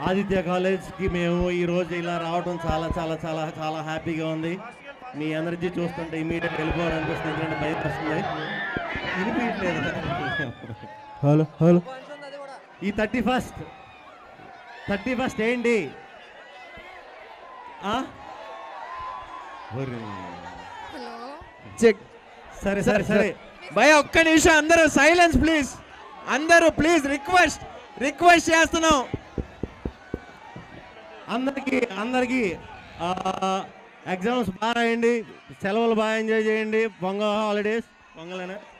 ఆదిత్య కాలేజ్కి మేము ఈ రోజు ఇలా రావడం చాలా చాలా చాలా చాలా హ్యాపీగా ఉంది మీ ఎనర్జీ చూస్తుంటే ఇమీడియట్ వెళ్ళిపోవాలనిపిస్తుంది ఎందుకంటే భయం వస్తుంది వినిపించలేదు హలో హలో ఈ థర్టీ ఫస్ట్ థర్టీ ఫస్ట్ ఏంటి ఆ? ఒరే. చెక్ సరే సరే సరే భయ ఒక్క నిమిషం అందరూ సైలెన్స్ ప్లీజ్ అందరూ ప్లీజ్ రిక్వెస్ట్ రిక్వెస్ట్ చేస్తున్నాం అందరికీ అందరికీ ఎగ్జామ్స్ బాగా రాయండి సెలవులు బాగా ఎంజాయ్ చేయండి పొంగల్ హాలిడేస్ పొంగలేనా